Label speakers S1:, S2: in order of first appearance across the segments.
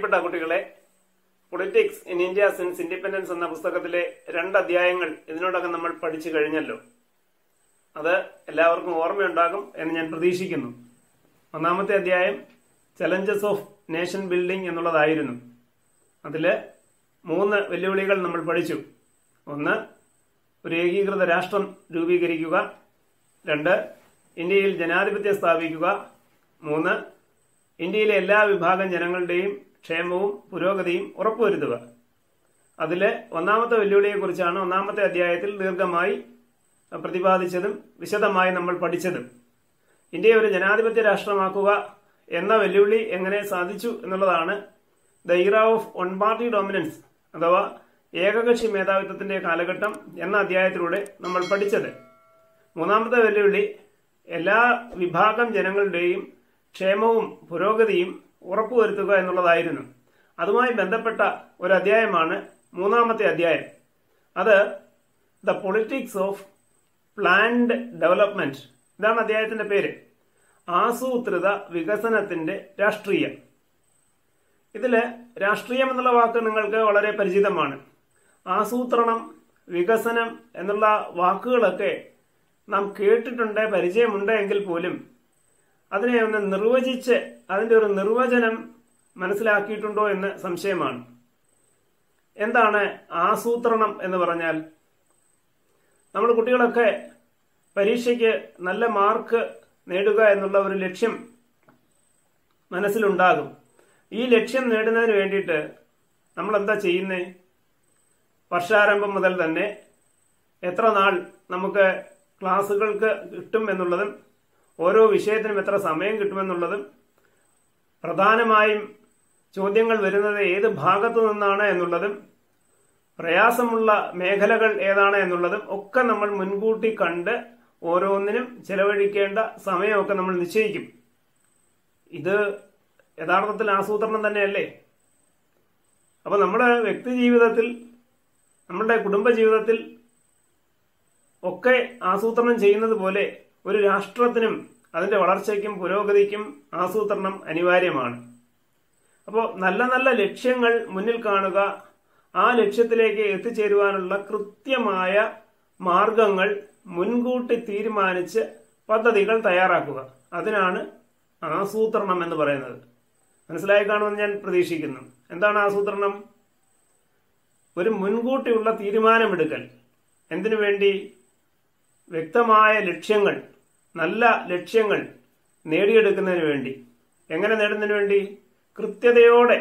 S1: പ്രിയപ്പെട്ട കുട്ടികളെ politics in India since independence എന്ന പുസ്തകത്തിലെ രണ്ട് അധ്യായങ്ങൾ ഇതിനോടകം നമ്മൾ പഠിച്ചു കഴിഞ്ഞല്ലോ അത് എല്ലാവർക്കും ഓർമ്മയുണ്ടാകും എന്ന് ഞാൻ പ്രതീക്ഷിക്കുന്നു ഒന്നാമത്തെ അധ്യായം ചലഞ്ചസ് ഓഫ് നേഷൻ ബിൽഡിംഗ് എന്നുള്ളതായിരുന്നു അതില് മൂന്ന് വെല്ലുവിളികൾ നമ്മൾ പഠിച്ചു ഒന്ന് ഒരു ഏകീകൃത രാഷ്ട്രം രൂപീകരിക്കുക രണ്ട് ഇന്ത്യയിൽ ജനാധിപത്യം സ്ഥാപിക്കുക മൂന്ന് ഇന്ത്യയിലെ എല്ലാ വിഭാഗം ജനങ്ങളുടെയും ക്ഷേമവും പുരോഗതിയും ഉറപ്പുവരുത്തുക അതിലെ ഒന്നാമത്തെ വെല്ലുവിളിയെക്കുറിച്ചാണ് ഒന്നാമത്തെ അധ്യായത്തിൽ ദീർഘമായി പ്രതിപാദിച്ചതും വിശദമായി നമ്മൾ പഠിച്ചതും ഇന്ത്യയെ ഒരു ജനാധിപത്യ രാഷ്ട്രമാക്കുക എന്ന വെല്ലുവിളി എങ്ങനെ സാധിച്ചു എന്നുള്ളതാണ് ദ ഇറ ഓഫ് വൺ പാർട്ടി ഡോമിനൻസ് അഥവാ ഏകകക്ഷി മേധാവിത്വത്തിന്റെ കാലഘട്ടം എന്ന അധ്യായത്തിലൂടെ നമ്മൾ പഠിച്ചത് മൂന്നാമത്തെ വെല്ലുവിളി എല്ലാ വിഭാഗം ജനങ്ങളുടെയും ക്ഷേമവും പുരോഗതിയും ഉറപ്പുവരുത്തുക എന്നുള്ളതായിരുന്നു അതുമായി ബന്ധപ്പെട്ട ഒരു അധ്യായമാണ് മൂന്നാമത്തെ അധ്യായം അത് the politics of planned development ഇതാണ് അധ്യായത്തിന്റെ പേര് ആസൂത്രിത വികസനത്തിന്റെ രാഷ്ട്രീയം ഇതില് രാഷ്ട്രീയം എന്നുള്ള വാക്ക് നിങ്ങൾക്ക് വളരെ പരിചിതമാണ് ആസൂത്രണം വികസനം എന്നുള്ള വാക്കുകളൊക്കെ നാം കേട്ടിട്ടുണ്ട് പരിചയമുണ്ട് എങ്കിൽ പോലും അതിനെ ഒന്ന് നിർവചിച്ച് അതിന്റെ ഒരു നിർവചനം മനസ്സിലാക്കിയിട്ടുണ്ടോ എന്ന് സംശയമാണ് എന്താണ് ആസൂത്രണം എന്ന് പറഞ്ഞാൽ നമ്മൾ കുട്ടികളൊക്കെ പരീക്ഷയ്ക്ക് നല്ല മാർക്ക് നേടുക എന്നുള്ള ഒരു ലക്ഷ്യം മനസ്സിലുണ്ടാകും ഈ ലക്ഷ്യം നേടുന്നതിന് വേണ്ടിയിട്ട് നമ്മൾ എന്താ ചെയ്യുന്നേ വർഷാരംഭം മുതൽ തന്നെ എത്ര നാൾ നമുക്ക് ക്ലാസ്സുകൾക്ക് കിട്ടും എന്നുള്ളതും ഓരോ വിഷയത്തിനും എത്ര സമയം കിട്ടുമെന്നുള്ളതും പ്രധാനമായും ചോദ്യങ്ങൾ വരുന്നത് ഏത് ഭാഗത്തു നിന്നാണ് എന്നുള്ളതും പ്രയാസമുള്ള മേഖലകൾ ഏതാണ് എന്നുള്ളതും ഒക്കെ നമ്മൾ മുൻകൂട്ടി കണ്ട് ഓരോന്നിനും ചെലവഴിക്കേണ്ട സമയമൊക്കെ നമ്മൾ നിശ്ചയിക്കും ഇത് യഥാർത്ഥത്തിൽ ആസൂത്രണം തന്നെയല്ലേ അപ്പൊ നമ്മുടെ വ്യക്തി ജീവിതത്തിൽ നമ്മുടെ കുടുംബജീവിതത്തിൽ ഒക്കെ ആസൂത്രണം ചെയ്യുന്നത് പോലെ ഒരു രാഷ്ട്രത്തിനും അതിന്റെ വളർച്ചയ്ക്കും പുരോഗതിക്കും ആസൂത്രണം അനിവാര്യമാണ് അപ്പോൾ നല്ല നല്ല ലക്ഷ്യങ്ങൾ മുന്നിൽ കാണുക ആ ലക്ഷ്യത്തിലേക്ക് എത്തിച്ചേരുവാനുള്ള കൃത്യമായ മാർഗങ്ങൾ മുൻകൂട്ടി തീരുമാനിച്ച് പദ്ധതികൾ തയ്യാറാക്കുക അതിനാണ് ആസൂത്രണം എന്ന് പറയുന്നത് മനസ്സിലായി കാണുമെന്ന് ഞാൻ പ്രതീക്ഷിക്കുന്നു എന്താണ് ആസൂത്രണം ഒരു മുൻകൂട്ടിയുള്ള തീരുമാനമെടുക്കൽ എന്തിനു വേണ്ടി വ്യക്തമായ ലക്ഷ്യങ്ങൾ നല്ല ലക്ഷ്യങ്ങൾ നേടിയെടുക്കുന്നതിന് വേണ്ടി എങ്ങനെ നേടുന്നതിന് വേണ്ടി കൃത്യതയോടെ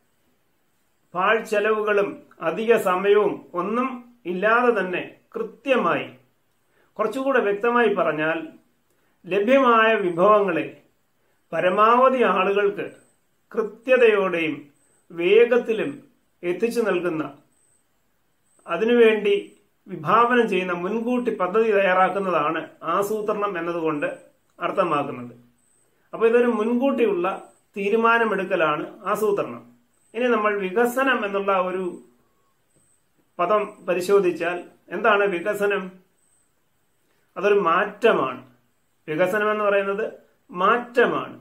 S1: പാഴ്ചെലവുകളും അധിക സമയവും ഒന്നും ഇല്ലാതെ തന്നെ കൃത്യമായി കുറച്ചുകൂടെ വ്യക്തമായി പറഞ്ഞാൽ ലഭ്യമായ വിഭവങ്ങളെ പരമാവധി ആളുകൾക്ക് കൃത്യതയോടെയും വേഗത്തിലും എത്തിച്ചു നൽകുന്ന അതിനുവേണ്ടി വിഭാവനം ചെയ്യുന്ന മുൻകൂട്ടി പദ്ധതി തയ്യാറാക്കുന്നതാണ് ആസൂത്രണം എന്നതുകൊണ്ട് അർത്ഥമാക്കുന്നത് അപ്പോൾ ഇതൊരു മുൻകൂട്ടിയുള്ള തീരുമാനമെടുക്കലാണ് ആസൂത്രണം ഇനി നമ്മൾ വികസനം എന്നുള്ള ഒരു പദം പരിശോധിച്ചാൽ എന്താണ് വികസനം അതൊരു മാറ്റമാണ് വികസനം എന്ന് പറയുന്നത് മാറ്റമാണ്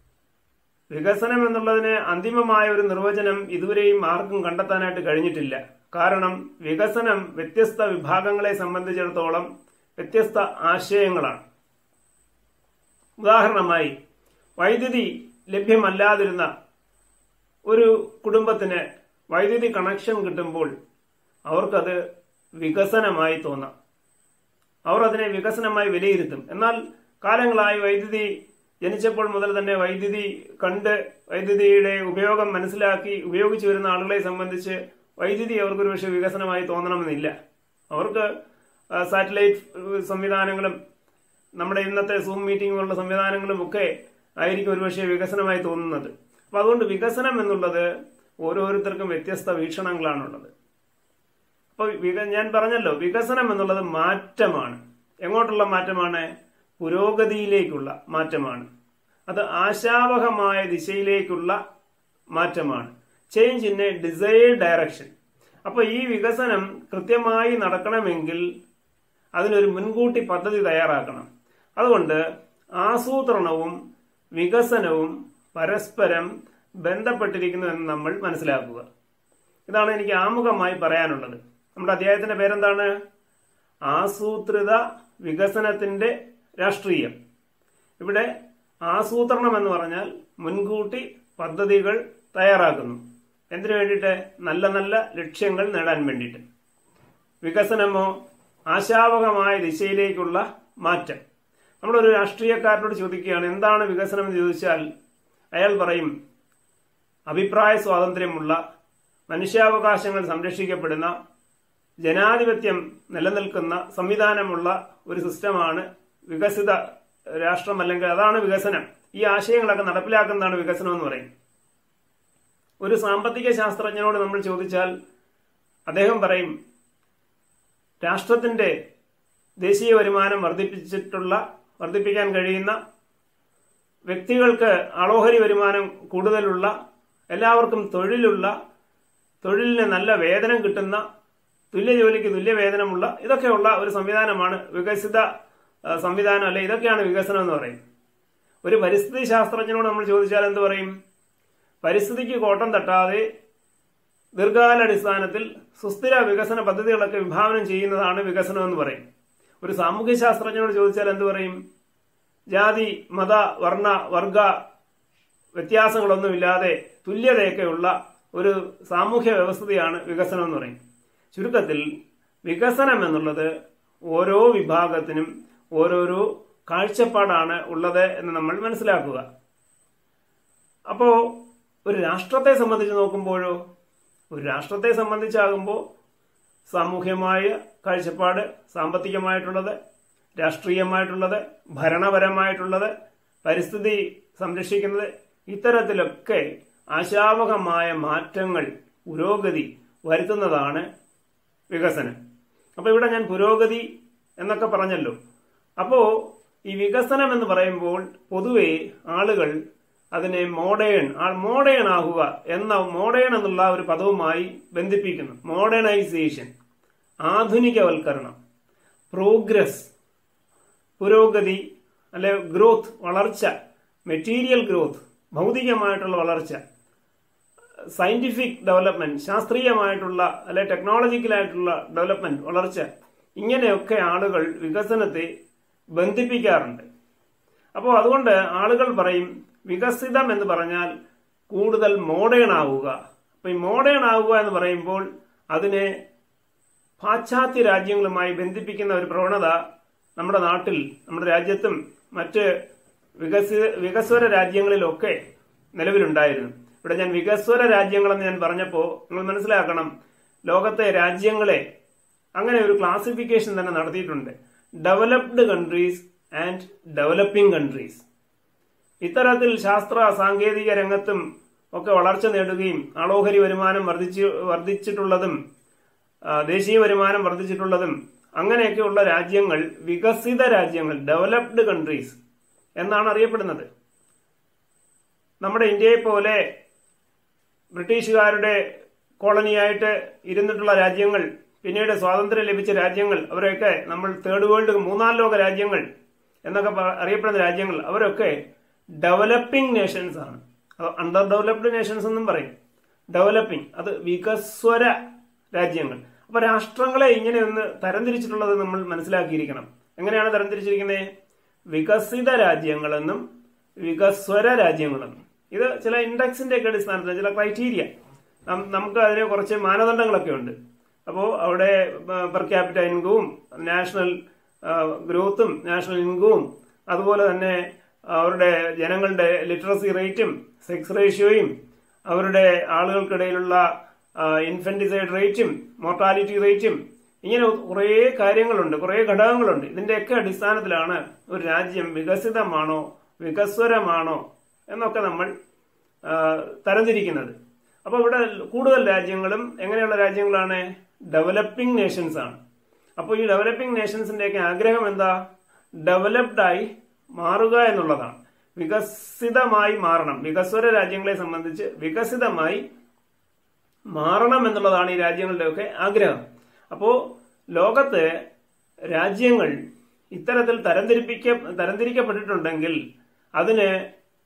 S1: വികസനം എന്നുള്ളതിന് അന്തിമമായ ഒരു നിർവചനം ഇതുവരെയും ആർക്കും കണ്ടെത്താനായിട്ട് കഴിഞ്ഞിട്ടില്ല കാരണം വികസനം വ്യത്യസ്ത വിഭാഗങ്ങളെ സംബന്ധിച്ചിടത്തോളം വ്യത്യസ്ത ആശയങ്ങളാണ് ഉദാഹരണമായി വൈദ്യുതി ലഭ്യമല്ലാതിരുന്ന ഒരു കുടുംബത്തിന് വൈദ്യുതി കണക്ഷൻ കിട്ടുമ്പോൾ അവർക്കത് വികസനമായി തോന്നാം അവർ അതിനെ വികസനമായി വിലയിരുത്തും എന്നാൽ കാലങ്ങളായി വൈദ്യുതി ജനിച്ചപ്പോൾ മുതൽ തന്നെ വൈദ്യുതി കണ്ട് വൈദ്യുതിയുടെ ഉപയോഗം മനസ്സിലാക്കി ഉപയോഗിച്ചു വരുന്ന ആളുകളെ സംബന്ധിച്ച് വൈദ്യുതി അവർക്കൊരു പക്ഷേ വികസനമായി തോന്നണമെന്നില്ല അവർക്ക് സാറ്റലൈറ്റ് സംവിധാനങ്ങളും നമ്മുടെ ഇന്നത്തെ സൂം മീറ്റിംഗ് പോലുള്ള സംവിധാനങ്ങളും ഒക്കെ ആയിരിക്കും ഒരുപക്ഷെ വികസനമായി തോന്നുന്നത് അപ്പൊ അതുകൊണ്ട് വികസനം എന്നുള്ളത് ഓരോരുത്തർക്കും വ്യത്യസ്ത വീക്ഷണങ്ങളാണുള്ളത് അപ്പൊ ഞാൻ പറഞ്ഞല്ലോ വികസനം എന്നുള്ളത് മാറ്റമാണ് എങ്ങോട്ടുള്ള മാറ്റമാണ് പുരോഗതിയിലേക്കുള്ള മാറ്റമാണ് അത് ആശാവഹമായ ദിശയിലേക്കുള്ള മാറ്റമാണ് change in a desired direction അപ്പൊ ഈ വികസനം കൃത്യമായി നടക്കണമെങ്കിൽ അതിനൊരു മുൻകൂട്ടി പദ്ധതി തയ്യാറാക്കണം അതുകൊണ്ട് ആസൂത്രണവും വികസനവും പരസ്പരം ബന്ധപ്പെട്ടിരിക്കുന്നു എന്ന് നമ്മൾ മനസ്സിലാക്കുക ഇതാണ് എനിക്ക് ആമുഖമായി പറയാനുള്ളത് നമ്മുടെ അധ്യായത്തിന്റെ പേരെന്താണ് ആസൂത്രിത വികസനത്തിന്റെ രാഷ്ട്രീയം ഇവിടെ ആസൂത്രണം എന്ന് പറഞ്ഞാൽ മുൻകൂട്ടി പദ്ധതികൾ തയ്യാറാക്കുന്നു എന്തിനു വേണ്ടിയിട്ട് നല്ല നല്ല ലക്ഷ്യങ്ങൾ നേടാൻ വേണ്ടിയിട്ട് വികസനമോ ആശാവകമായ ദിശയിലേക്കുള്ള മാറ്റം നമ്മളൊരു രാഷ്ട്രീയക്കാരനോട് ചോദിക്കുകയാണ് എന്താണ് വികസനം എന്ന് ചോദിച്ചാൽ അയാൾ പറയും അഭിപ്രായ സ്വാതന്ത്ര്യമുള്ള മനുഷ്യാവകാശങ്ങൾ സംരക്ഷിക്കപ്പെടുന്ന ജനാധിപത്യം നിലനിൽക്കുന്ന സംവിധാനമുള്ള ഒരു സിസ്റ്റമാണ് വികസിത രാഷ്ട്രം അല്ലെങ്കിൽ അതാണ് വികസനം ഈ ആശയങ്ങളൊക്കെ നടപ്പിലാക്കുന്നതാണ് വികസനം എന്ന് പറയും ഒരു സാമ്പത്തിക ശാസ്ത്രജ്ഞനോട് നമ്മൾ ചോദിച്ചാൽ അദ്ദേഹം പറയും രാഷ്ട്രത്തിന്റെ ദേശീയ വരുമാനം വർദ്ധിപ്പിച്ചിട്ടുള്ള വർദ്ധിപ്പിക്കാൻ കഴിയുന്ന വ്യക്തികൾക്ക് അളോഹരി വരുമാനം കൂടുതലുള്ള എല്ലാവർക്കും തൊഴിലുള്ള തൊഴിലിന് നല്ല വേതനം കിട്ടുന്ന തുല്യ ജോലിക്ക് തുല്യ വേതനമുള്ള ഇതൊക്കെയുള്ള ഒരു സംവിധാനമാണ് വികസിത ആ, സംവിധാനം അല്ലെ ഇതൊക്കെയാണ് വികസനം എന്ന് പറയും ഒരു പരിസ്ഥിതി ശാസ്ത്രജ്ഞനോട് നമ്മൾ ചോദിച്ചാൽ എന്ത് പറയും പരിസ്ഥിതിക്ക് കോട്ടം തട്ടാതെ ദീർഘകാലാടിസ്ഥാനത്തിൽ സുസ്ഥിര വികസന പദ്ധതികളൊക്കെ വിഭാവനം ചെയ്യുന്നതാണ് വികസനം എന്ന് പറയും ഒരു സാമൂഹ്യ ശാസ്ത്രജ്ഞനോട് ചോദിച്ചാൽ എന്ത് പറയും ജാതി മത വർണ്ണ വർഗ വ്യത്യാസങ്ങളൊന്നുമില്ലാതെ തുല്യതയൊക്കെയുള്ള ഒരു സാമൂഹ്യ വ്യവസ്ഥയാണ് വികസനം എന്ന് പറയും ചുരുക്കത്തിൽ വികസനം എന്നുള്ളത് ഓരോ വിഭാഗത്തിനും ഓരോരോ കാഴ്ചപ്പാടാണ് ഉള്ളത് എന്ന് നമ്മൾ മനസ്സിലാക്കുക അപ്പോ ഒരു രാഷ്ട്രത്തെ സംബന്ധിച്ച് നോക്കുമ്പോഴോ ഒരു രാഷ്ട്രത്തെ സംബന്ധിച്ചാകുമ്പോൾ സാമൂഹ്യമായ കാഴ്ചപ്പാട് സാമ്പത്തികമായിട്ടുള്ളത് രാഷ്ട്രീയമായിട്ടുള്ളത് ഭരണപരമായിട്ടുള്ളത് പരിസ്ഥിതി സംരക്ഷിക്കുന്നത് ഇത്തരത്തിലൊക്കെ ആശാവഹമായ മാറ്റങ്ങൾ പുരോഗതി വരുത്തുന്നതാണ് വികസനം അപ്പൊ ഇവിടെ ഞാൻ പുരോഗതി എന്നൊക്കെ പറഞ്ഞല്ലോ അപ്പോ ഈ വികസനം എന്ന് പറയുമ്പോൾ പൊതുവെ ആളുകൾ അതിനെ മോഡേൺ ആ മോഡേൺ ആകുക എന്ന മോഡേൺ എന്നുള്ള ഒരു പദവുമായി ബന്ധിപ്പിക്കുന്നു മോഡേണൈസേഷൻ ആധുനികവൽക്കരണം പ്രോഗ്രസ് പുരോഗതി അല്ലെ ഗ്രോത്ത് വളർച്ച മെറ്റീരിയൽ ഗ്രോത്ത് ഭൗതികമായിട്ടുള്ള വളർച്ച സയന്റിഫിക് ഡെവലപ്മെന്റ് ശാസ്ത്രീയമായിട്ടുള്ള അല്ലെ ടെക്നോളജിക്കലായിട്ടുള്ള ഡെവലപ്മെന്റ് വളർച്ച ഇങ്ങനെയൊക്കെ ആളുകൾ വികസനത്തെ ബന്ധിപ്പിക്കാറുണ്ട് അപ്പോൾ അതുകൊണ്ട് ആളുകൾ പറയും വികസിതം എന്ന് പറഞ്ഞാൽ കൂടുതൽ മോഡേൺ ആവുക അപ്പൊ ഈ മോഡേൺ ആവുക എന്ന് പറയുമ്പോൾ അതിനെ പാശ്ചാത്യ രാജ്യങ്ങളുമായി ബന്ധിപ്പിക്കുന്ന ഒരു പ്രവണത നമ്മുടെ നാട്ടിൽ നമ്മുടെ രാജ്യത്തും മറ്റ് വികസിത വികസ്വര രാജ്യങ്ങളിലൊക്കെ നിലവിലുണ്ടായിരുന്നു ഇവിടെ ഞാൻ വികസ്വര രാജ്യങ്ങളെന്ന് ഞാൻ പറഞ്ഞപ്പോൾ നിങ്ങൾ മനസ്സിലാക്കണം ലോകത്തെ രാജ്യങ്ങളെ അങ്ങനെ ഒരു ക്ലാസിഫിക്കേഷൻ തന്നെ നടത്തിയിട്ടുണ്ട് developed countries and developing countries ഇത്തരത്തിൽ ശാസ്ത്ര സാങ്കേതിക രംഗത്തും ഒക്കെ വളർച്ച നേടുകയും ആളോഹരി വരുമാനം വർദ്ധിച്ചു വർദ്ധിച്ചിട്ടുള്ളതും ആ, ദേശീയ വരുമാനം വർദ്ധിച്ചിട്ടുള്ളതും അങ്ങനെയൊക്കെയുള്ള രാജ്യങ്ങൾ വികസിത രാജ്യങ്ങൾ ഡെവലപ്ഡ് കൺട്രീസ് എന്നാണ് അറിയപ്പെടുന്നത് നമ്മുടെ ഇന്ത്യയെ പോലെ ബ്രിട്ടീഷുകാരുടെ കോളനിയായിട്ട് ഇരുന്നിട്ടുള്ള രാജ്യങ്ങൾ പിന്നീട് സ്വാതന്ത്ര്യം ലഭിച്ച രാജ്യങ്ങൾ അവരൊക്കെ നമ്മൾ തേർഡ് വേൾഡ് മൂന്നാം ലോക രാജ്യങ്ങൾ എന്നൊക്കെ പ- അറിയപ്പെടുന്ന രാജ്യങ്ങൾ അവരൊക്കെ ഡെവലപ്പിംഗ് നേഷൻസ് ആണ് അണ്ടർ ഡെവലപ്ഡ് നേഷൻസ് എന്നും പറയും ഡെവലപ്പിംഗ് അത് വികസ്വര രാജ്യങ്ങൾ അപ്പൊ രാഷ്ട്രങ്ങളെ ഇങ്ങനെ ഒന്ന് തരംതിരിച്ചിട്ടുള്ളത് നമ്മൾ മനസ്സിലാക്കിയിരിക്കണം എങ്ങനെയാണ് തരംതിരിച്ചിരിക്കുന്നത് വികസിത രാജ്യങ്ങളെന്നും വികസ്വര രാജ്യങ്ങളെന്നും ഇത് ചില ഇൻഡെക്സിന്റെ ഒക്കെ അടിസ്ഥാനത്തിൽ ചില ക്രൈറ്റീരിയ നം- നമുക്ക് അതിന് കുറച്ച് മാനദണ്ഡങ്ങളൊക്കെ ഉണ്ട് അപ്പോൾ അവിടെ പെർ ക്യാപിറ്റ ഇൻകവും നാഷണൽ ഗ്രോത്തും നാഷണൽ ഇൻകവും അതുപോലെ തന്നെ അവരുടെ ജനങ്ങളുടെ ലിറ്ററസി റേറ്റും സെക്സ് റേഷ്യോയും അവരുടെ ആളുകൾക്കിടയിലുള്ള ഇൻഫന്റിസൈഡ് റേറ്റും മോർട്ടാലിറ്റി റേറ്റും ഇങ്ങനെ കുറേ കാര്യങ്ങളുണ്ട് കുറേ ഘടകങ്ങളുണ്ട് ഇതിന്റെയൊക്കെ അടിസ്ഥാനത്തിലാണ് ഒരു രാജ്യം വികസിതമാണോ വികസ്വരമാണോ എന്നൊക്കെ നമ്മൾ ആ, തരംതിരിക്കുന്നത് അപ്പോൾ ഇവിടെ കൂടുതൽ രാജ്യങ്ങളും എങ്ങനെയുള്ള രാജ്യങ്ങളാണ് ഡെവലപ്പിംഗ് നേഷൻസ് ആണ് അപ്പോൾ ഈ ഡെവലപ്പിംഗ് നേഷൻസിന്റെയൊക്കെ ആഗ്രഹം എന്താ ഡെവലപ്ഡായി മാറുക എന്നുള്ളതാണ് വികസിതമായി മാറണം വികസ്വര രാജ്യങ്ങളെ സംബന്ധിച്ച് വികസിതമായി മാറണം എന്നുള്ളതാണ് ഈ രാജ്യങ്ങളുടെയൊക്കെ ആഗ്രഹം അപ്പോ ലോകത്ത് രാജ്യങ്ങൾ ഇത്തരത്തിൽ തരംതിരിപ്പിക്ക തരംതിരിക്കപ്പെട്ടിട്ടുണ്ടെങ്കിൽ അതിന്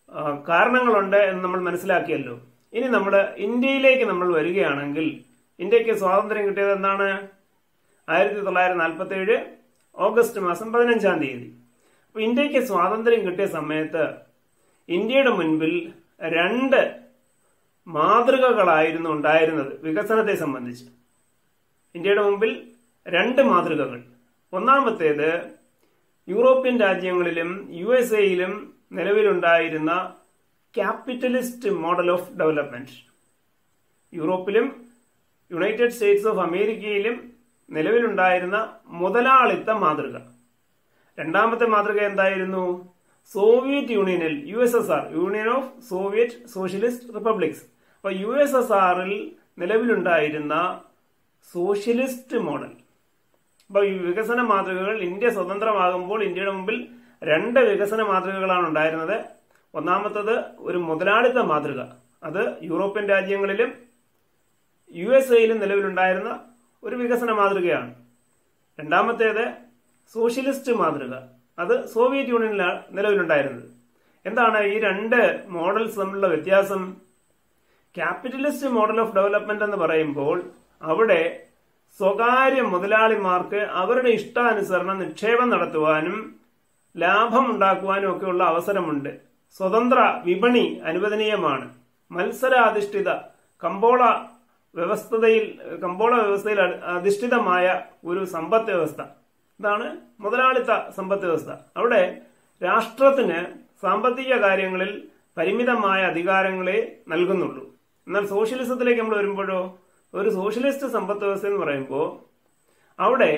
S1: ആ, കാരണങ്ങളുണ്ട് എന്ന് നമ്മൾ മനസ്സിലാക്കിയല്ലോ ഇനി നമ്മൾ ഇന്ത്യയിലേക്ക് നമ്മൾ വരികയാണെങ്കിൽ ഇന്ത്യക്ക് സ്വാതന്ത്ര്യം കിട്ടിയത് എന്താണ് ആയിരത്തി തൊള്ളായിരത്തി നാൽപ്പത്തി ഏഴ് ഓഗസ്റ്റ് മാസം പതിനഞ്ചാം തീയതി അപ്പൊ ഇന്ത്യക്ക് സ്വാതന്ത്ര്യം കിട്ടിയ സമയത്ത് ഇന്ത്യയുടെ മുൻപിൽ രണ്ട് മാതൃകകളായിരുന്നു ഉണ്ടായിരുന്നത് വികസനത്തെ സംബന്ധിച്ച് ഇന്ത്യയുടെ മുമ്പിൽ രണ്ട് മാതൃകകൾ ഒന്നാമത്തേത് യൂറോപ്യൻ രാജ്യങ്ങളിലും യു എസ് എയിലും നിലവിലുണ്ടായിരുന്ന ക്യാപിറ്റലിസ്റ്റ് മോഡൽ ഓഫ് ഡെവലപ്മെന്റ് യൂറോപ്പിലും യുണൈറ്റഡ് സ്റ്റേറ്റ്സ് ഓഫ് അമേരിക്കയിലും നിലവിലുണ്ടായിരുന്ന മുതലാളിത്ത മാതൃക രണ്ടാമത്തെ മാതൃക എന്തായിരുന്നു സോവിയറ്റ് യൂണിയനിൽ U S S R Union of Soviet Socialist Republics അപ്പൊ യു എസ് എസ് ആറിൽ നിലവിലുണ്ടായിരുന്ന സോഷ്യലിസ്റ്റ് മോഡൽ അപ്പൊ ഈ വികസന മാതൃകകൾ ഇന്ത്യ സ്വതന്ത്രമാകുമ്പോൾ ഇന്ത്യയുടെ മുമ്പിൽ രണ്ട് വികസന മാതൃകകളാണ് ഉണ്ടായിരുന്നത് ഒന്നാമത്തത് ഒരു മുതലാളിത്ത മാതൃക അത് യൂറോപ്യൻ രാജ്യങ്ങളിലും യു എസ് എയിലും നിലവിലുണ്ടായിരുന്ന ഒരു വികസന മാതൃകയാണ് രണ്ടാമത്തേത് സോഷ്യലിസ്റ്റ് മാതൃക അത് സോവിയറ്റ് യൂണിയനിലാണ് നിലവിലുണ്ടായിരുന്നത് എന്താണ് ഈ രണ്ട് മോഡൽസ് തമ്മിലുള്ള വ്യത്യാസം ക്യാപിറ്റലിസ്റ്റ് മോഡൽ ഓഫ് ഡെവലപ്മെന്റ് എന്ന് പറയുമ്പോൾ അവിടെ സ്വകാര്യ മുതലാളിമാർക്ക് അവരുടെ ഇഷ്ടാനുസരണം നിക്ഷേപം നടത്തുവാനും ലാഭം ഉണ്ടാക്കുവാനും ഒക്കെയുള്ള അവസരമുണ്ട് സ്വതന്ത്ര വിപണി അനുവദനീയമാണ് മത്സരാധിഷ്ഠിത കമ്പോള വ്യവസ്ഥതയിൽ കമ്പോള വ്യവസ്ഥയിൽ അ- അധിഷ്ഠിതമായ ഒരു സമ്പദ് വ്യവസ്ഥ ഇതാണ് മുതലാളിത്ത സമ്പദ് വ്യവസ്ഥ അവിടെ രാഷ്ട്രത്തിന് സാമ്പത്തിക കാര്യങ്ങളിൽ പരിമിതമായ അധികാരങ്ങളെ നൽകുന്നുള്ളൂ എന്നാൽ സോഷ്യലിസത്തിലേക്ക് നമ്മൾ വരുമ്പോഴോ ഒരു സോഷ്യലിസ്റ്റ് സമ്പദ് വ്യവസ്ഥ എന്ന് പറയുമ്പോൾ അവിടെ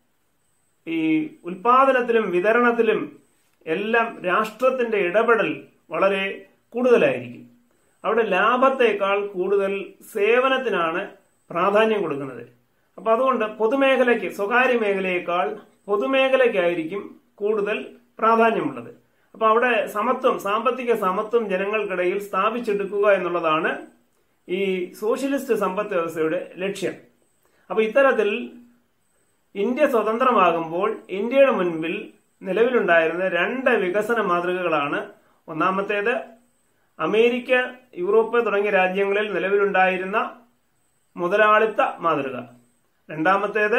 S1: ഈ ഉൽപാദനത്തിലും വിതരണത്തിലും എല്ലാം രാഷ്ട്രത്തിന്റെ ഇടപെടൽ വളരെ കൂടുതലായിരിക്കും അവിടെ ലാഭത്തേക്കാൾ കൂടുതൽ സേവനത്തിനാണ് പ്രാധാന്യം കൊടുക്കുന്നത് അപ്പൊ അതുകൊണ്ട് പൊതുമേഖലയ്ക്ക് സ്വകാര്യ മേഖലയേക്കാൾ പൊതുമേഖലയ്ക്കായിരിക്കും കൂടുതൽ പ്രാധാന്യമുള്ളത് അപ്പൊ അവിടെ സമത്വം സാമ്പത്തിക സമത്വം ജനങ്ങൾക്കിടയിൽ സ്ഥാപിച്ചെടുക്കുക എന്നുള്ളതാണ് ഈ സോഷ്യലിസ്റ്റ് സമ്പദ് വ്യവസ്ഥയുടെ ലക്ഷ്യം അപ്പൊ ഇത്തരത്തിൽ ഇന്ത്യ സ്വതന്ത്രമാകുമ്പോൾ ഇന്ത്യയുടെ മുൻപിൽ നിലവിലുണ്ടായിരുന്ന രണ്ട് വികസന മാതൃകകളാണ് ഒന്നാമത്തേത് അമേരിക്ക യൂറോപ്പ് തുടങ്ങിയ രാജ്യങ്ങളിൽ നിലവിലുണ്ടായിരുന്ന മുതലാളിത്ത മാതൃക രണ്ടാമത്തേത്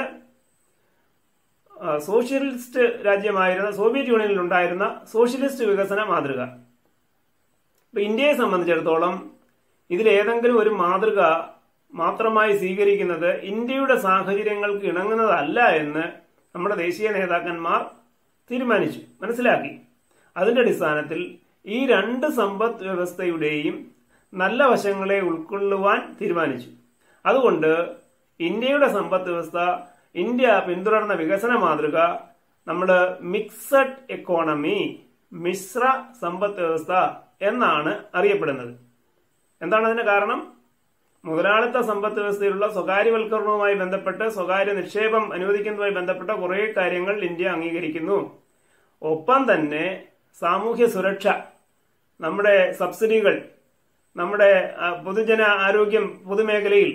S1: ആ, സോഷ്യലിസ്റ്റ് രാജ്യമായിരുന്ന സോവിയറ്റ് യൂണിയനിൽ ഉണ്ടായിരുന്ന സോഷ്യലിസ്റ്റ് വികസന മാതൃക ഇപ്പൊ ഇന്ത്യയെ സംബന്ധിച്ചിടത്തോളം ഇതിലേതെങ്കിലും ഒരു മാതൃക മാത്രമായി സ്വീകരിക്കുന്നത് ഇന്ത്യയുടെ സാഹചര്യങ്ങൾക്ക് ഇണങ്ങുന്നതല്ല എന്ന് നമ്മുടെ ദേശീയ നേതാക്കന്മാർ തീരുമാനിച്ചു മനസ്സിലാക്കി അതിന്റെ അടിസ്ഥാനത്തിൽ ഈ രണ്ട് സമ്പദ് വ്യവസ്ഥയുടെയും നല്ല വശങ്ങളെ ഉൾക്കൊള്ളുവാൻ തീരുമാനിച്ചു അതുകൊണ്ട് ഇന്ത്യയുടെ സമ്പദ് വ്യവസ്ഥ ഇന്ത്യ പിന്തുടർന്ന വികസന മാതൃക നമ്മൾ മിക്സഡ് എക്കോണമി മിശ്ര സമ്പദ് വ്യവസ്ഥ എന്നാണ് അറിയപ്പെടുന്നത് എന്താണ് അതിന് കാരണം മുതലാളിത്ത സമ്പദ് വ്യവസ്ഥയിലുള്ള സ്വകാര്യവൽക്കരണവുമായി ബന്ധപ്പെട്ട് സ്വകാര്യ നിക്ഷേപം അനുവദിക്കുന്നതുമായി ബന്ധപ്പെട്ട കുറേ കാര്യങ്ങൾ ഇന്ത്യ അംഗീകരിക്കുന്നു ഒപ്പം തന്നെ സാമൂഹ്യ സുരക്ഷ നമ്മുടെ സബ്സിഡികൾ നമ്മുടെ ആ, പൊതുജന ആരോഗ്യം പൊതുമേഖലയിൽ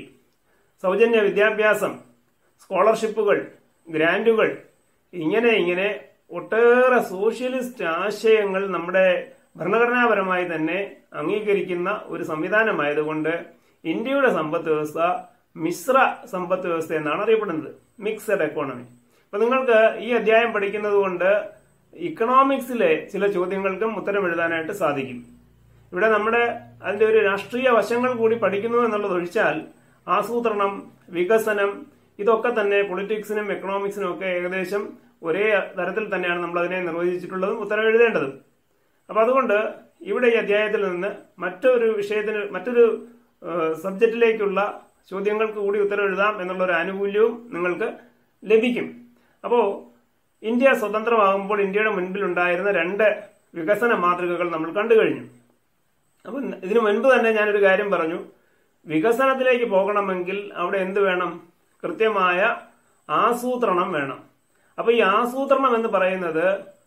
S1: സൗജന്യ വിദ്യാഭ്യാസം സ്കോളർഷിപ്പുകൾ ഗ്രാന്റുകൾ ഇങ്ങനെ ഇങ്ങനെ ഒട്ടേറെ സോഷ്യലിസ്റ്റ് ആശയങ്ങൾ നമ്മുടെ ഭരണഘടനാപരമായി തന്നെ അംഗീകരിക്കുന്ന ഒരു സംവിധാനമായതുകൊണ്ട് ഇന്ത്യയുടെ സമ്പദ് വ്യവസ്ഥ മിശ്ര സമ്പദ് വ്യവസ്ഥ എന്നാണ് അറിയപ്പെടുന്നത് മിക്സഡ് എക്കോണമി അപ്പൊ നിങ്ങൾക്ക് ഈ അധ്യായം പഠിക്കുന്നത് കൊണ്ട് ഇക്കണോമിക്സിലെ ചില ചോദ്യങ്ങൾക്കും ഉത്തരം എഴുതാനായിട്ട് സാധിക്കും ഇവിടെ നമ്മുടെ അതിന്റെ ഒരു രാഷ്ട്രീയ വശങ്ങൾ കൂടി പഠിക്കുന്നു എന്നുള്ളത് ഒഴിച്ചാൽ ആസൂത്രണം വികസനം ഇതൊക്കെ തന്നെ പൊളിറ്റിക്സിനും എക്കണോമിക്സിനും ഒക്കെ ഏകദേശം ഒരേ തരത്തിൽ തന്നെയാണ് നമ്മൾ അതിനെ നിർവചിച്ചിട്ടുള്ളതും ഉത്തരം എഴുതേണ്ടതും അപ്പൊ അതുകൊണ്ട് ഇവിടെ ഈ അധ്യായത്തിൽ നിന്ന് മറ്റൊരു വിഷയത്തിന് മറ്റൊരു ഏഹ്, സബ്ജക്റ്റിലേക്കുള്ള ചോദ്യങ്ങൾക്ക് കൂടി ഉത്തരം എഴുതാം എന്നുള്ള ഒരു ആനുകൂല്യവും നിങ്ങൾക്ക് ലഭിക്കും അപ്പോ ഇന്ത്യ സ്വതന്ത്രമാകുമ്പോൾ ഇന്ത്യയുടെ മുൻപിൽ ഉണ്ടായിരുന്ന രണ്ട് വികസന മാതൃകകൾ നമ്മൾ കണ്ടു കഴിഞ്ഞു അപ്പൊ ഇതിനു മുൻപ് തന്നെ ഞാനൊരു കാര്യം പറഞ്ഞു വികസനത്തിലേക്ക് പോകണമെങ്കിൽ അവിടെ എന്ത് വേണം കൃത്യമായ ആസൂത്രണം വേണം അപ്പൊ ഈ ആസൂത്രണം എന്ന് പറയുന്നത്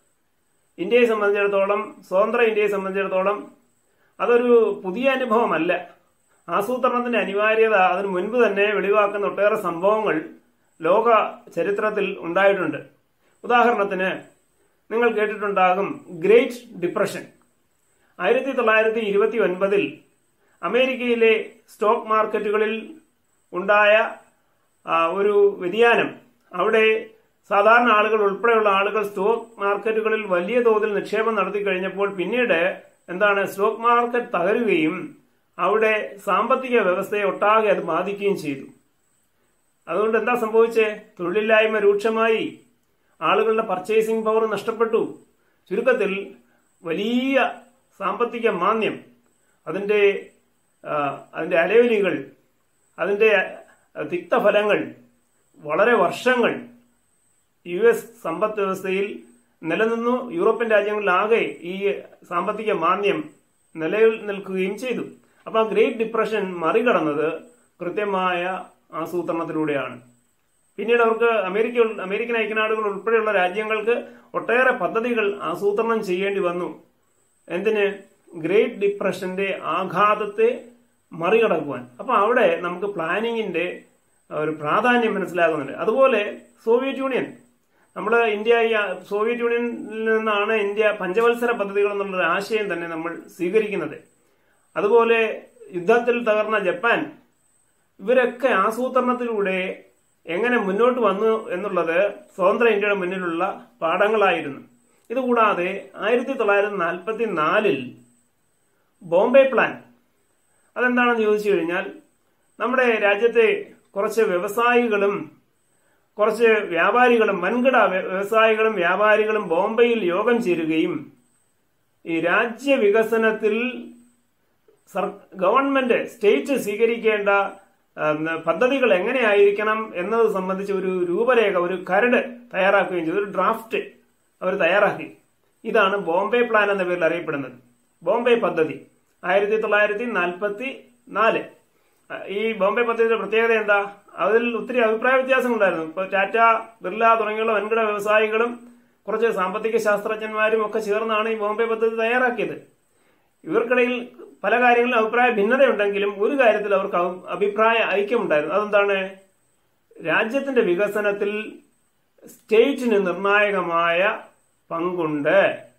S1: ഇന്ത്യയെ സംബന്ധിച്ചിടത്തോളം സ്വതന്ത്ര ഇന്ത്യയെ സംബന്ധിച്ചിടത്തോളം അതൊരു പുതിയ അനുഭവമല്ല ആസൂത്രണത്തിന്റെ അനിവാര്യത അതിനു മുൻപ് തന്നെ വെളിവാക്കുന്ന ഒട്ടേറെ സംഭവങ്ങൾ ലോക ചരിത്രത്തിൽ ഉണ്ടായിട്ടുണ്ട് ഉദാഹരണത്തിന് നിങ്ങൾ കേട്ടിട്ടുണ്ടാകും ഗ്രേറ്റ് ഡിപ്രഷൻ ആയിരത്തി തൊള്ളായിരത്തി ഇരുപത്തി ഒൻപതിൽ അമേരിക്കയിലെ സ്റ്റോക്ക് മാർക്കറ്റുകളിൽ ഉണ്ടായ ആ, ഒരു വ്യതിയാനം അവിടെ സാധാരണ ആളുകൾ ഉൾപ്പെടെയുള്ള ആളുകൾ സ്റ്റോക്ക് മാർക്കറ്റുകളിൽ വലിയ തോതിൽ നിക്ഷേപം നടത്തി കഴിഞ്ഞപ്പോൾ പിന്നീട് എന്താണ് സ്റ്റോക്ക് മാർക്കറ്റ് തകരുകയും അവിടെ സാമ്പത്തിക വ്യവസ്ഥയെ ഒട്ടാകെ അത് ബാധിക്കുകയും ചെയ്തു അതുകൊണ്ട് എന്താ സംഭവിച്ചേ തൊഴിലില്ലായ്മ രൂക്ഷമായി ആളുകളുടെ പർച്ചേസിംഗ് പവർ നഷ്ടപ്പെട്ടു ചുരുക്കത്തിൽ വലിയ സാമ്പത്തിക മാന്ദ്യം അതിന്റെ ആ, അതിന്റെ അലവലികൾ അതിന്റെ തിക്തഫലങ്ങൾ വളരെ വർഷങ്ങൾ യു എസ് സമ്പദ് വ്യവസ്ഥയിൽ നിലനിന്നു യൂറോപ്യൻ രാജ്യങ്ങളിലാകെ ഈ സാമ്പത്തിക മാന്ദ്യം നിലയിൽ നിൽക്കുകയും ചെയ്തു അപ്പൊ ആ ഗ്രേറ്റ് ഡിപ്രഷൻ മറികടന്നത് കൃത്യമായ ആസൂത്രണത്തിലൂടെയാണ് പിന്നീട് അവർക്ക് അമേരിക്ക ഉൾ- അമേരിക്കൻ ഐക്യനാടുകൾ ഉൾപ്പെടെയുള്ള രാജ്യങ്ങൾക്ക് ഒട്ടേറെ പദ്ധതികൾ ആസൂത്രണം ചെയ്യേണ്ടി വന്നു എന്തിന് ഗ്രേറ്റ് ഡിപ്രഷന്റെ ആഘാതത്തെ മറികടക്കുവാൻ അപ്പൊ അവിടെ നമുക്ക് പ്ലാനിങ്ങിന്റെ ഒരു പ്രാധാന്യം മനസ്സിലാകുന്നുണ്ട് അതുപോലെ സോവിയറ്റ് യൂണിയൻ നമ്മൾ ഇന്ത്യ ഈ സോവിയറ്റ് യൂണിയനിൽ നിന്നാണ് ഇന്ത്യ പഞ്ചവത്സര പദ്ധതികൾ എന്നുള്ള ഒരു ആശയം തന്നെ നമ്മൾ സ്വീകരിക്കുന്നത് അതുപോലെ യുദ്ധത്തിൽ തകർന്ന ജപ്പാൻ ഇവരൊക്കെ ആസൂത്രണത്തിലൂടെ എങ്ങനെ മുന്നോട്ട് വന്നു എന്നുള്ളത് സ്വതന്ത്ര ഇന്ത്യയുടെ മുന്നിലുള്ള പാഠങ്ങളായിരുന്നു ഇതുകൂടാതെ ആയിരത്തി തൊള്ളായിരത്തി നാൽപ്പത്തി നാലിൽ ബോംബെ പ്ലാൻ അതെന്താണെന്ന് ചോദിച്ചു കഴിഞ്ഞാൽ നമ്മുടെ രാജ്യത്തെ കുറച്ച് വ്യവസായികളും കുറച്ച് വ്യാപാരികളും വൻകിട വ്യ- വ്യവസായികളും വ്യാപാരികളും ബോംബെയിൽ യോഗം ചേരുകയും ഈ രാജ്യ വികസനത്തിൽ സർ- ഗവൺമെന്റ് സ്റ്റേറ്റ് സ്വീകരിക്കേണ്ട ആ, ന- പദ്ധതികൾ എങ്ങനെയായിരിക്കണം എന്നത് സംബന്ധിച്ച് ഒരു രൂപരേഖ ഒരു കരട് തയ്യാറാക്കുകയും ചെയ്തു ഒരു ഡ്രാഫ്റ്റ് അവർ തയ്യാറാക്കി ഇതാണ് ബോംബെ പ്ലാൻ എന്ന പേരിൽ അറിയപ്പെടുന്നത് ബോംബെ പദ്ധതി ആയിരത്തി തൊള്ളായിരത്തി നാൽപ്പത്തി നാല് ഈ ബോംബെ പദ്ധതിയുടെ പ്രത്യേകത എന്താ അതിൽ ഒത്തിരി അഭിപ്രായ വ്യത്യാസങ്ങളുണ്ടായിരുന്നു ഇപ്പൊ ടാറ്റ ബിർല തുടങ്ങിയുള്ള വൻകിട വ്യവസായികളും കുറച്ച് സാമ്പത്തിക ശാസ്ത്രജ്ഞന്മാരും ഒക്കെ ചേർന്നാണ് ഈ ബോംബെ പദ്ധതി തയ്യാറാക്കിയത് ഇവർക്കിടയിൽ പല കാര്യങ്ങളിലും അഭിപ്രായ ഭിന്നതയുണ്ടെങ്കിലും ഒരു കാര്യത്തിൽ അവർക്ക് അഭി- അഭിപ്രായ ഐക്യമുണ്ടായിരുന്നു അതെന്താണ് രാജ്യത്തിന്റെ വികസനത്തിൽ സ്റ്റേറ്റിന് നിർണായകമായ പങ്കുണ്ട്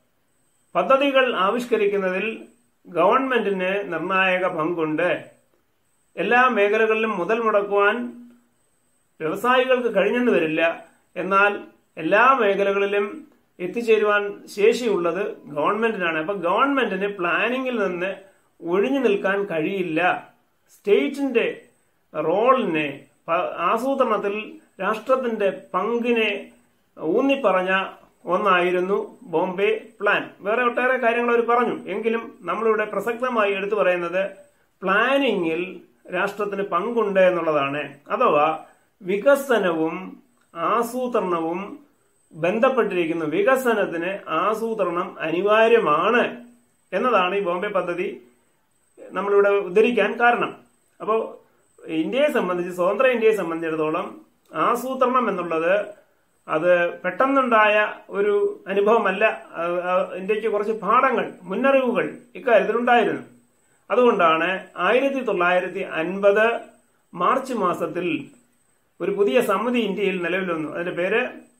S1: പദ്ധതികൾ ആവിഷ്കരിക്കുന്നതിൽ ഗവൺമെന്റിന് നിർണായക പങ്കുണ്ട് എല്ലാ മേഖലകളിലും മുതൽ മുടക്കുവാൻ വ്യവസായികൾക്ക് കഴിഞ്ഞെന്ന് വരില്ല എന്നാൽ എല്ലാ മേഖലകളിലും എത്തിച്ചേരുവാൻ ശേഷിയുള്ളത് ഗവൺമെന്റിനാണ് അപ്പൊ ഗവൺമെന്റിന് പ്ലാനിങ്ങിൽ നിന്ന് ഒഴിഞ്ഞു നിൽക്കാൻ കഴിയില്ല സ്റ്റേറ്റിന്റെ റോളിനെ പ- ആസൂത്രണത്തിൽ രാഷ്ട്രത്തിന്റെ പങ്കിനെ ഊന്നിപ്പറഞ്ഞ ഒന്നായിരുന്നു ബോംബെ പ്ലാൻ വേറെ ഒട്ടേറെ കാര്യങ്ങൾ അവർ പറഞ്ഞു എങ്കിലും നമ്മളിവിടെ പ്രസക്തമായി എടുത്തു പറയുന്നത് പ്ലാനിങ്ങിൽ രാഷ്ട്രത്തിന് പങ്കുണ്ട് എന്നുള്ളതാണ് അഥവാ വികസനവും ആസൂത്രണവും ബന്ധപ്പെട്ടിരിക്കുന്നു വികസനത്തിന് ആസൂത്രണം അനിവാര്യമാണ് എന്നതാണ് ഈ ബോംബെ പദ്ധതി നമ്മളിവിടെ ഉദ്ധരിക്കാൻ കാരണം അപ്പോൾ ഇന്ത്യയെ സംബന്ധിച്ച് സ്വതന്ത്ര ഇന്ത്യയെ സംബന്ധിച്ചിടത്തോളം ആസൂത്രണം എന്നുള്ളത് അത് പെട്ടെന്നുണ്ടായ ഒരു അനുഭവമല്ല അത് ആ ഇന്ത്യക്ക് കുറച്ച് പാഠങ്ങൾ മുന്നറിവുകൾ ഇക്കാര്യത്തിലുണ്ടായിരുന്നു അതുകൊണ്ടാണ് ആയിരത്തി തൊള്ളായിരത്തി അൻപത് മാർച്ച് മാസത്തിൽ ഒരു പുതിയ സമിതി ഇന്ത്യയിൽ നിലവിൽ വന്നു അതിന്റെ പേര്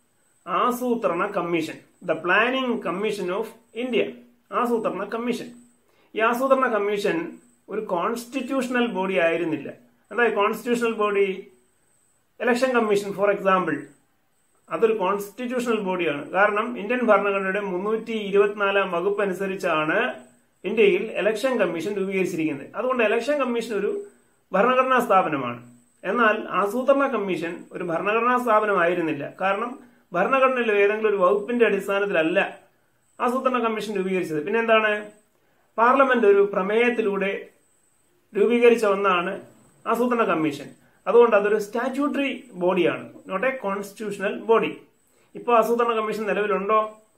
S1: ആസൂത്രണ commission the planning commission of India ആസൂത്രണ കമ്മീഷൻ ഈ ആസൂത്രണ കമ്മീഷൻ ഒരു കോൺസ്റ്റിറ്റ്യൂഷണൽ ബോഡി ആയിരുന്നില്ല എന്താ constitutional body election commission for example അതൊരു കോൺസ്റ്റിറ്റ്യൂഷണൽ ബോഡിയാണ് കാരണം ഇന്ത്യൻ ഭരണഘടനയുടെ മുന്നൂറ്റി ഇരുപത്തിനാലാം വകുപ്പ് അനുസരിച്ചാണ് ഇന്ത്യയിൽ ഇലക്ഷൻ കമ്മീഷൻ രൂപീകരിച്ചിരിക്കുന്നത് അതുകൊണ്ട് ഇലക്ഷൻ കമ്മീഷൻ ഒരു ഭരണഘടനാ സ്ഥാപനമാണ് എന്നാൽ ആസൂത്രണ കമ്മീഷൻ ഒരു ഭരണഘടനാ സ്ഥാപനമായിരുന്നില്ല കാരണം ഭരണഘടനയിലെ ഏതെങ്കിലും ഒരു വകുപ്പിന്റെ അടിസ്ഥാനത്തിലല്ല ആസൂത്രണ കമ്മീഷൻ രൂപീകരിച്ചത് പിന്നെ എന്താണ് പാർലമെന്റ് ഒരു പ്രമേയത്തിലൂടെ രൂപീകരിച്ച ഒന്നാണ് ആസൂത്രണ കമ്മീഷൻ അതുകൊണ്ട് അതൊരു സ്റ്റാറ്റ്യൂട്ടറി ബോഡിയാണ് നോട്ട് എ കോൺസ്റ്റിറ്റ്യൂഷണൽ ബോഡി ഇപ്പോൾ ആസൂത്രണ കമ്മീഷൻ നിലവിലുണ്ടോ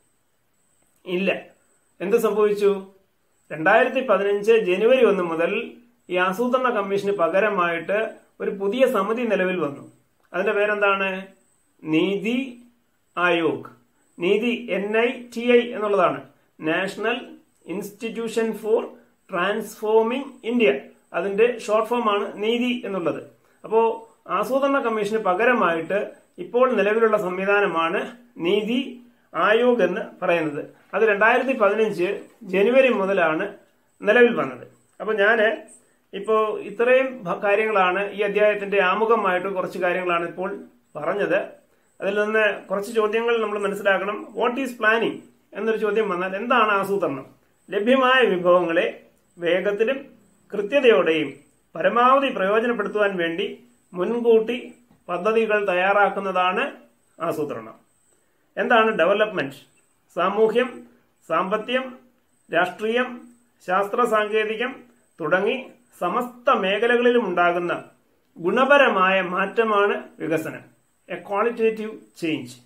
S1: ഇല്ല എന്ത് സംഭവിച്ചു രണ്ടായിരത്തി പതിനഞ്ച് ജനുവരി ഒന്ന് മുതൽ ഈ ആസൂത്രണ കമ്മീഷന് പകരമായിട്ട് ഒരു പുതിയ സമിതി നിലവിൽ വന്നു അതിന്റെ പേരെന്താണ് NITI Aayog NITI N I T I എന്നുള്ളതാണ് national institution for transforming India അതിന്റെ ഷോർട്ട് ഫോം ആണ് നീതി എന്നുള്ളത് അപ്പോ ആസൂത്രണ കമ്മീഷന് പകരമായിട്ട് ഇപ്പോൾ നിലവിലുള്ള സംവിധാനമാണ് നീതി ആയോഗ് എന്ന് പറയുന്നത് അത് രണ്ടായിരത്തി പതിനഞ്ച് ജനുവരി മുതലാണ് നിലവിൽ വന്നത് അപ്പൊ ഞാന് ഇപ്പോ ഇത്രയും ഭ- കാര്യങ്ങളാണ് ഈ അധ്യായത്തിന്റെ ആമുഖമായിട്ട് കുറച്ച് കാര്യങ്ങളാണ് ഇപ്പോൾ പറഞ്ഞത് അതിൽ നിന്ന് കുറച്ച് ചോദ്യങ്ങൾ നമ്മൾ മനസ്സിലാക്കണം വാട്ട് ഈസ് പ്ലാനിംഗ് എന്നൊരു ചോദ്യം വന്നാൽ എന്താണ് ആസൂത്രണം ലഭ്യമായ വിഭവങ്ങളെ വേഗത്തിലും കൃത്യതയോടെയും പരമാവധി പ്രയോജനപ്പെടുത്തുവാൻ വേണ്ടി മുൻകൂട്ടി പദ്ധതികൾ തയ്യാറാക്കുന്നതാണ് ആസൂത്രണം എന്താണ് ഡെവലപ്മെന്റ് സാമൂഹ്യം സാമ്പത്യം രാഷ്ട്രീയം ശാസ്ത്ര സാങ്കേതികം തുടങ്ങി സമസ്ത മേഖലകളിലും ഉണ്ടാകുന്ന ഗുണപരമായ മാറ്റമാണ് വികസനം a qualitative change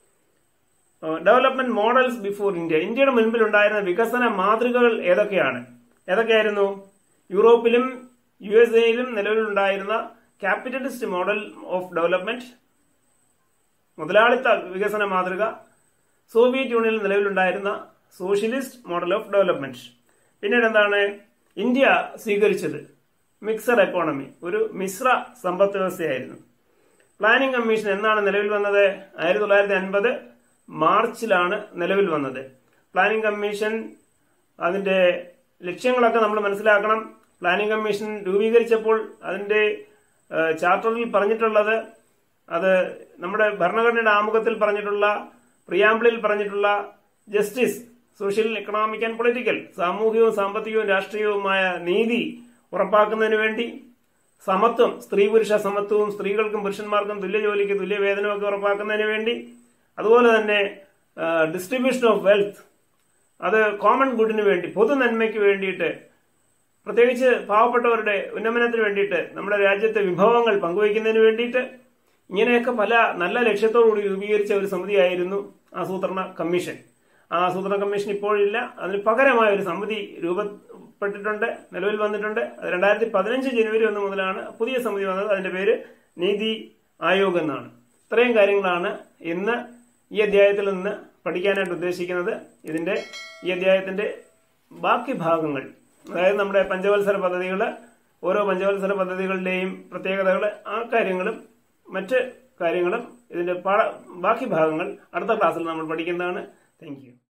S1: development models before India ഇന്ത്യയുടെ മുൻപിൽ ഉണ്ടായിരുന്ന വികസന മാതൃകകൾ ഏതൊക്കെയാണ് ഏതൊക്കെയായിരുന്നു യൂറോപ്പിലും യു എസ് എയിലും നിലവിലുണ്ടായിരുന്ന ക്യാപിറ്റലിസ്റ്റ് മോഡൽ ഓഫ് ഡെവലപ്മെന്റ് മുതലാളിത്ത വികസന മാതൃക സോവിയറ്റ് യൂണിയനിൽ നിലവിലുണ്ടായിരുന്ന സോഷ്യലിസ്റ്റ് മോഡൽ ഓഫ് ഡെവലപ്മെന്റ് പിന്നീട് എന്താണ് ഇന്ത്യ സ്വീകരിച്ചത് മിക്സഡ് എക്കോണമി ഒരു മിശ്ര സമ്പദ് വ്യവസ്ഥയായിരുന്നു പ്ലാനിംഗ് കമ്മീഷൻ എന്നാണ് നിലവിൽ വന്നത് ആയിരത്തി തൊള്ളായിരത്തി അൻപത് മാർച്ചിലാണ് നിലവിൽ വന്നത് പ്ലാനിംഗ് കമ്മീഷൻ അതിന്റെ ലക്ഷ്യങ്ങളൊക്കെ നമ്മൾ മനസ്സിലാക്കണം പ്ലാനിംഗ് കമ്മീഷൻ രൂപീകരിച്ചപ്പോൾ അതിന്റെ ഏഹ്, ചാർട്ടറിൽ പറഞ്ഞിട്ടുള്ളത് അത് നമ്മുടെ ഭരണഘടനയുടെ ആമുഖത്തിൽ പറഞ്ഞിട്ടുള്ള പ്രിയാമ്പിളിൽ പറഞ്ഞിട്ടുള്ള justice social economic and political സാമൂഹികവും സാമ്പത്തികവും രാഷ്ട്രീയവുമായ നീതി ഉറപ്പാക്കുന്നതിന് വേണ്ടി സമത്വം സ്ത്രീ പുരുഷ സമത്വവും സ്ത്രീകൾക്കും പുരുഷന്മാർക്കും തുല്യ ജോലിക്ക് തുല്യ വേതനവും ഒക്കെ ഉറപ്പാക്കുന്നതിന് വേണ്ടി അതുപോലെ തന്നെ ഡിസ്ട്രിബ്യൂഷൻ ഓഫ് വെൽത്ത് അത് കോമൺ ഗുഡിന് വേണ്ടി പൊതു നന്മയ്ക്ക് വേണ്ടിയിട്ട് പ്രത്യേകിച്ച് പാവപ്പെട്ടവരുടെ ഉന്നമനത്തിന് വേണ്ടിയിട്ട് നമ്മുടെ രാജ്യത്തെ വിഭവങ്ങൾ പങ്കുവയ്ക്കുന്നതിന് വേണ്ടിയിട്ട് ഇങ്ങനെയൊക്കെ പല നല്ല ലക്ഷ്യത്തോടുകൂടി രൂപീകരിച്ച ഒരു സമിതിയായിരുന്നു ആസൂത്രണ കമ്മീഷൻ ആ ആസൂത്രണ കമ്മീഷൻ ഇപ്പോഴില്ല അതിന് പകരമായ ഒരു സമിതി രൂപപ്പെട്ടിട്ടുണ്ട് നിലവിൽ വന്നിട്ടുണ്ട് അത് രണ്ടായിരത്തി പതിനഞ്ച് ജനുവരി ഒന്ന് മുതലാണ് പുതിയ സമിതി വന്നത് അതിന്റെ പേര് നീതി ആയോഗ് എന്നാണ് ഇത്രയും കാര്യങ്ങളാണ് ഇന്ന് ഈ അധ്യായത്തിൽ നിന്ന് പഠിക്കാനായിട്ട് ഉദ്ദേശിക്കുന്നത് ഇതിന്റെ ഈ അധ്യായത്തിന്റെ ബാക്കി ഭാഗങ്ങൾ അതായത് നമ്മുടെ പഞ്ചവത്സര പദ്ധതികൾ ഓരോ പഞ്ചവത്സര പദ്ധതികളുടെയും പ്രത്യേകതകൾ ആ കാര്യങ്ങളും മറ്റ് കാര്യങ്ങളും ഇതിന്റെ പാഠ- ബാക്കി ഭാഗങ്ങൾ അടുത്ത ക്ലാസ്സിൽ നമ്മൾ പഠിക്കുന്നതാണ് താങ്ക് യു